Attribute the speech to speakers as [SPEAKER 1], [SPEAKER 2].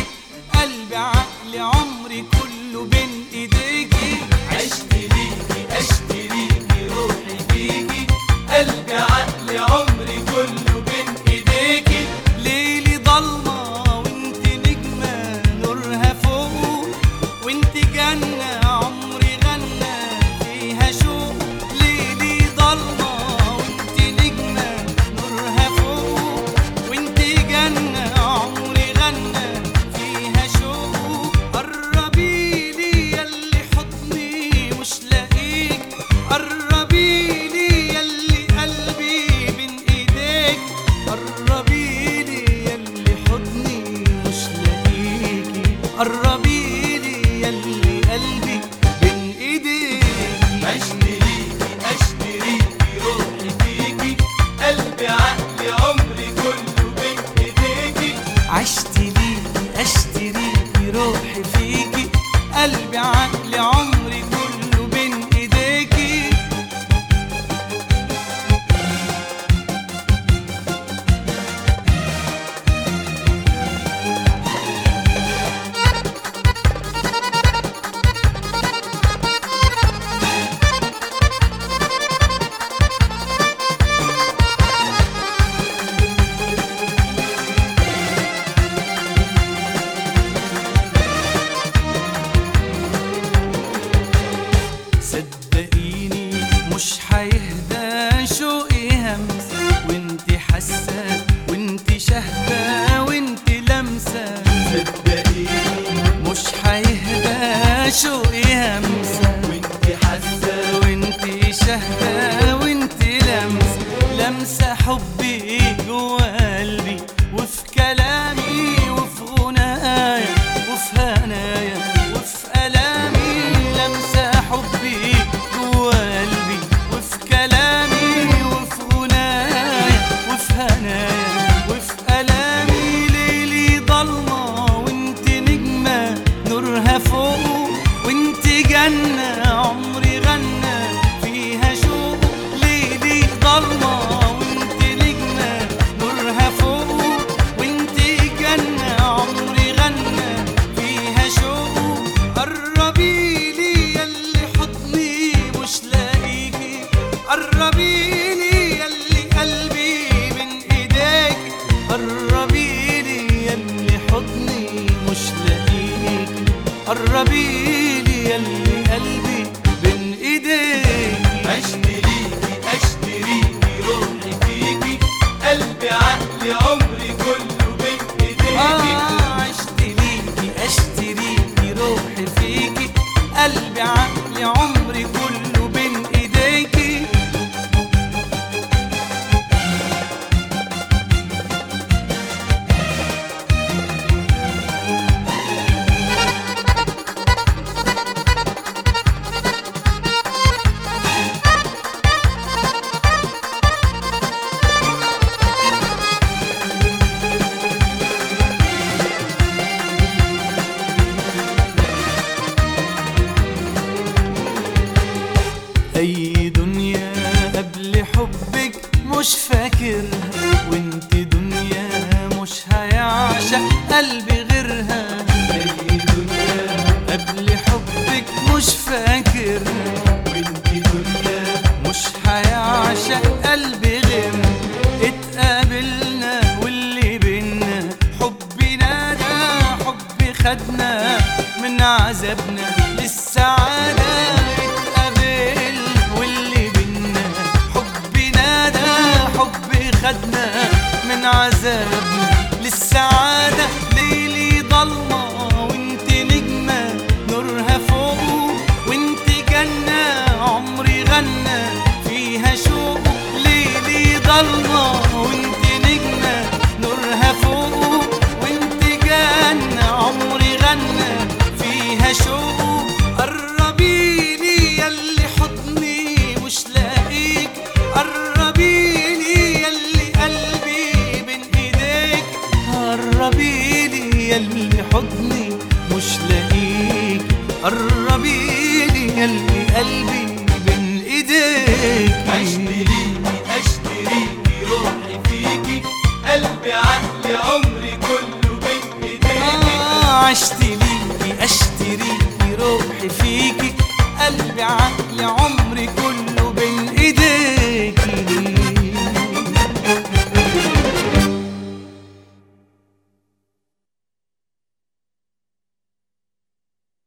[SPEAKER 1] قلبي عقلي عمري كله بين ايديكي
[SPEAKER 2] عشت ليكي اشتريكي روحي فيكي قلبي عقلي عمري كله بين ايديكي
[SPEAKER 1] ليلي ضلمة وانت نجمة نورها فوق وانت جنة عمري غنى فيها شوق ليلي ضلمة وانت نجمة نورها فوق وانت جنة عمري غنى فيها شوق قربي لي ياللي حضني مش لاقيك قربي لي ياللي قلبي بين ايديك قربي لي ياللي حضني مش لاقيكي قربي لي ياللي قلبي بين ايديك
[SPEAKER 2] عشت ليكي اشتريكي روحي فيكي قلبي عقلي عمري كله بين ايديكي
[SPEAKER 1] عشت ليكي اشتريكي روحي فيكي قلبي عقلي عمري كله بين ايديكي صدقيني مش هيهدى شوقي همس وانت حاسه وانت شاهده وانت لامسه
[SPEAKER 2] صدقيني
[SPEAKER 1] مش هيهدى شوقي همسه
[SPEAKER 2] وانتي حاسه
[SPEAKER 1] وانت شاهده وانت لامسه لامسه حبي جوا قلبي وفي كلامي وفي غنايا وفي هنايا وفي الامي لامسه حبي جوا قلبي وفي كلامي وفي غنايا وفي هنايا وفي الامي ليلي ضلمه وانت نجمه نورها فوق وانت جنه عمري غنى فيها شوق ليلي ضلمه وانت نجمه نورها فوق وانت جنه عمري غنى فيها شوق قربي لي ياللي حضني مش لاقيكي قربي لي ياللي قلبي بين ايديك قربي لي ياللي حضني مش لاقيكي قربي لي ياللي قلبي بين ايديك
[SPEAKER 2] عشت ليكي اشتريكي روحي فيكي قلبي عقلي عمري كله بين ايديكي
[SPEAKER 1] آه عشت ليكي اشتريكي روحي فيكي قلبي عقلي عمري كله بين ايديكي اي دنيا قبل حبك مش فاكرها وانت دنيا مش هيعشق قلبي غيرها
[SPEAKER 2] اي دنيا
[SPEAKER 1] قبل حبك مش فاكرها
[SPEAKER 2] وانتي دنيا
[SPEAKER 1] مش هيعشق قلبي غيرها اتقابلنا واللي بينا حبنا ده حب خدنا من عذابنا للسعادة اتقابلنا واللي بينا حبنا ده حب خدنا من عذابنا للسعادة ليلي ضلمة وانت نجمة نورها فوق وانت جنة عمري غنى فيها شوق ليلي ضلمة وانت نجمة نورها فوق وانت جنة عمري غنى فيها شوق قربي لي ياللي حضني مش لاقيك قربي لي ياللي قلبي بين ايديك قربي لي ياللي حضني مش لاقيك قربي لي ياللي قلبي بين ايديك
[SPEAKER 2] عشت ليكي اشتريكي روحي فيكي قلبي عقلي عمري كله بين ايديكي
[SPEAKER 1] عقلي عمري